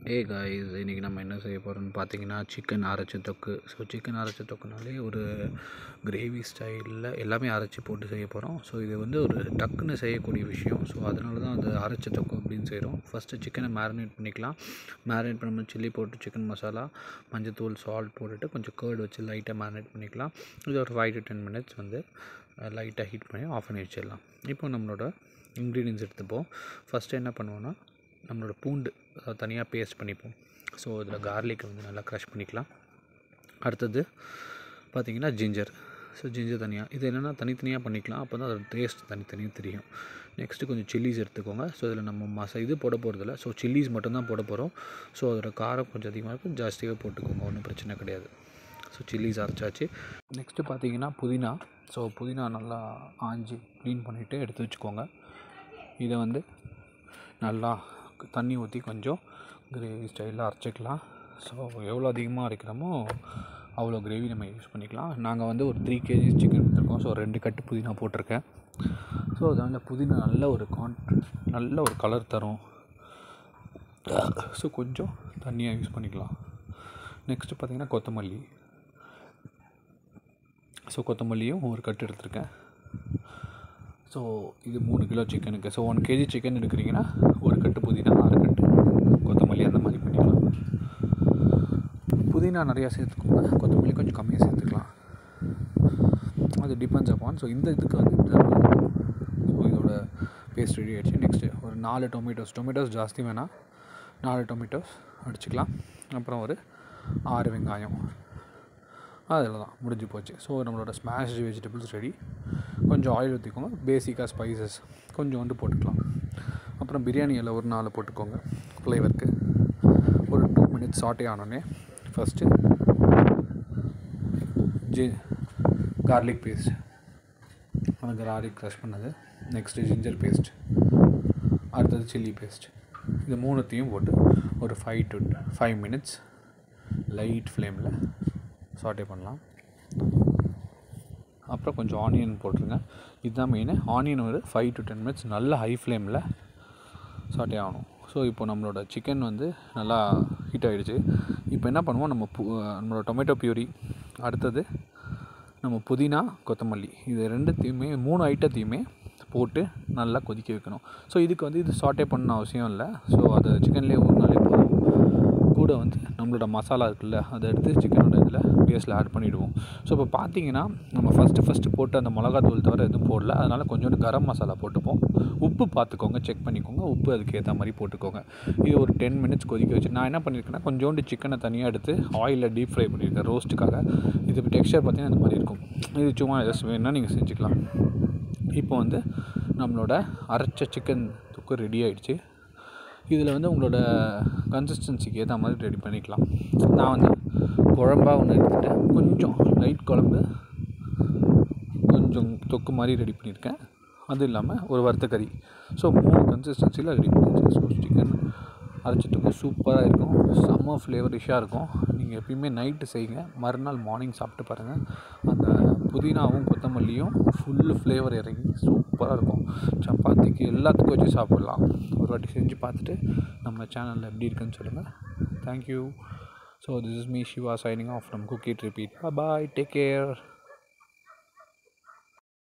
hey guys இன்றைக்கி நம்ம என்ன செய்ய போகிறோம்னு பார்த்தீங்கன்னா சிக்கன் அரைச்ச தொக்கு ஸோ சிக்கன் அரைச்ச தொக்குனாலே ஒரு கிரேவி ஸ்டைலில் எல்லாமே அரைச்சி போட்டு செய்ய போகிறோம் ஸோ இது வந்து ஒரு டக்குன்னு செய்யக்கூடிய விஷயம் ஸோ அதனால தான் அது அரைச்ச தொக்கு அப்படின்னு செய்கிறோம் ஃபஸ்ட்டு சிக்கனை மேரினேட் பண்ணிக்கலாம் மேரினேட் பண்ணும்போது சில்லி போட்டு சிக்கன் மசாலா மஞ்சத்தூள் சால்ட் போட்டுட்டு கொஞ்சம் கேர்டு வச்சு லைட்டாக மேரினேட் பண்ணிக்கலாம் இது ஒரு ஃபைவ் டு டென் மினிட்ஸ் வந்து லைட்டாக ஹீட் பண்ணி ஆஃப் பண்ணி வச்சிடலாம் இப்போ நம்மளோட இன்க்ரீடியன்ஸ் எடுத்துப்போம் ஃபஸ்ட்டு என்ன பண்ணுவோன்னா நம்மளோட பூண்டு தனியாக பேஸ்ட் பண்ணிப்போம் ஸோ இதில் கார்லிக்கை வந்து நல்லா க்ரஷ் பண்ணிக்கலாம் அடுத்தது பார்த்திங்கன்னா ஜிஞ்சர் ஸோ ஜிஞ்சர் தனியாக இது என்னென்னா தனித்தனியாக பண்ணிக்கலாம் அப்போ தான் அதோட டேஸ்ட் தனித்தனியாக தெரியும் நெக்ஸ்ட்டு கொஞ்சம் சில்லிஸ் எடுத்துக்கோங்க ஸோ இதில் நம்ம மசா இது போட போகிறதில்ல ஸோ சில்லிஸ் மட்டும்தான் போட போகிறோம் ஸோ அதோட காரம் கொஞ்சம் அதிகமாக இருக்கும் ஜாஸ்தியாக போட்டுக்கோங்க ஒன்றும் பிரச்சனை கிடையாது ஸோ சில்லிஸ் அரைச்சாச்சு நெக்ஸ்ட்டு பார்த்தீங்கன்னா புதினா ஸோ புதினா நல்லா ஆஞ்சி க்ளீன் பண்ணிவிட்டு எடுத்து வச்சுக்கோங்க இதை வந்து நல்லா தண்ணி ஊற்றி கொஞ்சம் கிரேவி ஸ்டைலில் அரைச்சிக்கலாம் ஸோ எவ்வளோ அதிகமாக அரைக்கிறோமோ அவ்வளோ கிரேவி நம்ம யூஸ் பண்ணிக்கலாம் நாங்கள் வந்து ஒரு த்ரீ கேஜி சிக்கன் எடுத்துருக்கோம் ஸோ ரெண்டு கட்டு புதினா போட்டிருக்கேன் ஸோ அதனால் புதினா நல்ல ஒரு கான் நல்ல ஒரு கலர் தரும் ஸோ கொஞ்சம் தண்ணியாக யூஸ் பண்ணிக்கலாம் நெக்ஸ்ட்டு பார்த்திங்கன்னா கொத்தமல்லி ஸோ கொத்தமல்லியும் ஒரு கட்டு எடுத்திருக்கேன் ஸோ இது மூணு கிலோ சிக்கனுக்கு ஸோ ஒன் கேஜி சிக்கன் எடுக்கிறீங்கன்னா ஒரு கட்டு புதினா ஆறு கட்டு கொத்தமல்லி அந்த மாதிரி பண்ணிக்கலாம் புதினா நிறையா சேர்த்துக்கோங்க கொத்தமல்லி கொஞ்சம் கம்மியாக சேர்த்துக்கலாம் அது டிபெண்ட்ஸ் அப்பான் ஸோ இந்த இதுக்கு வந்து ஸோ இதோட பேஸ்ட் ரெடி ஆகிடுச்சு நெக்ஸ்ட்டு ஒரு நாலு டொமேட்டோஸ் டொமேட்டோஸ் ஜாஸ்தி வேணாம் நாலு டொமேட்டோஸ் அடிச்சுக்கலாம் அப்புறம் ஒரு ஆறு வெங்காயம் அதில் தான் முடிஞ்சு போச்சு ஸோ நம்மளோட ஸ்மாஷ் வெஜிடபிள்ஸ் ரெடி கொஞ்சம் ஆயில் ஊற்றிக்கோங்க பேசிக்காக ஸ்பைசஸ் கொஞ்சோண்டு போட்டுக்கலாம் அப்புறம் பிரியாணி இலை ஒரு நாலு போட்டுக்கோங்க ஃப்ளேவருக்கு ஒரு டூ மினிட்ஸ் சாட்டே ஆனோடனே ஃபஸ்ட்டு ஜி கார்லிக் பேஸ்ட் அந்த கார்லிக் க்ரஷ் பண்ணது நெக்ஸ்ட்டு ஜிஞ்சர் பேஸ்ட் அடுத்தது சில்லி பேஸ்ட் இது மூணுத்தையும் போட்டு ஒரு five to five minutes light ஃப்ளேமில் சாட்டே பண்ணலாம் அப்புறம் கொஞ்சம் ஆனியன் போட்டுருங்க இதுதான் மெயின் ஆனியன் ஒரு ஃபைவ் டு டென் மினிட்ஸ் நல்ல ஹை ஃப்ளேமில் சாட்டே ஆகணும் ஸோ இப்போ நம்மளோட சிக்கன் வந்து நல்லா ஹீட் ஆகிடுச்சு இப்போ என்ன பண்ணுவோம் நம்ம பு நம்மளோட டொமேட்டோ பியூரி அடுத்தது நம்ம புதினா கொத்தமல்லி இது ரெண்டுத்தையுமே மூணு ஐட்டத்தையுமே போட்டு நல்லா கொதிக்க வைக்கணும் ஸோ இதுக்கு வந்து இது சாட்டே பண்ண அவசியம் இல்லை ஸோ அது சிக்கன்லேயே ஊறினாலே போதும் கூட வந்து நம்மளோட மசாலா இருக்குல்ல அதை எடுத்து சிக்கனோட இதில் பேஸில் ஆட் பண்ணிவிடுவோம் ஸோ இப்போ பார்த்தீங்கன்னா நம்ம ஃபஸ்ட்டு ஃபஸ்ட்டு போட்டு அந்த மிளகாத்தூள் தவிர எதுவும் போடல அதனால் கொஞ்சோண்டு கரம் மசாலா போட்டுப்போம் உப்பு பார்த்துக்கோங்க செக் பண்ணிக்கோங்க உப்பு அதுக்கு ஏற்ற மாதிரி போட்டுக்கோங்க இது ஒரு டென் மினிட்ஸ் கொதிக்க வச்சு நான் என்ன பண்ணியிருக்கேன்னா கொஞ்சோண்டு சிக்கனை தனியாக எடுத்து ஆயிலில் டீப் ஃப்ரை பண்ணியிருக்கேன் ரோஸ்ட்டுக்காக இது டெக்ஸ்டர் பார்த்தீங்கன்னா இந்த மாதிரி இருக்கும் இது சும்மா எதாச்சும் வேணுன்னா நீங்கள் செஞ்சுக்கலாம் இப்போ வந்து நம்மளோட அரைச்ச சிக்கன் தொக்கு ரெடி ஆகிடுச்சு இதில் வந்து உங்களோட கன்சிஸ்டன்சிக்கு ஏற்ற மாதிரி ரெடி பண்ணிக்கலாம் நான் வந்து குழம்பா ஒன்று எடுத்துகிட்டேன் கொஞ்சம் லைட் குழம்பு கொஞ்சம் தொக்கு மாதிரி ரெடி பண்ணியிருக்கேன் அது இல்லாமல் ஒரு வறுத்த கறி ஸோ மூணு கன்சிஸ்டன்சியில் ரெடி பண்ணிடுச்சு ஸோ சிக்கன் அரைச்சிட்டுக்கு சூப்பராக இருக்கும் செம்ம ஃப்ளேவரிஷாக இருக்கும் நீங்கள் எப்பயுமே நைட்டு செய்யுங்க மறுநாள் மார்னிங் சாப்பிட்டு பாருங்கள் அந்த புதினாவும் கொத்தமல்லியும் ஃபுல்லு ஃப்ளேவர் இறங்கி சூப்பராக இருக்கும் சப்பாத்திக்கு எல்லாத்துக்கும் வச்சு சாப்பிட்லாம் ஒரு வாட்டி செஞ்சு பார்த்துட்டு நம்ம சேனலில் எப்படி இருக்குன்னு சொல்லுங்கள் thank you so this is me Siva signing off from cookie repeat bye take care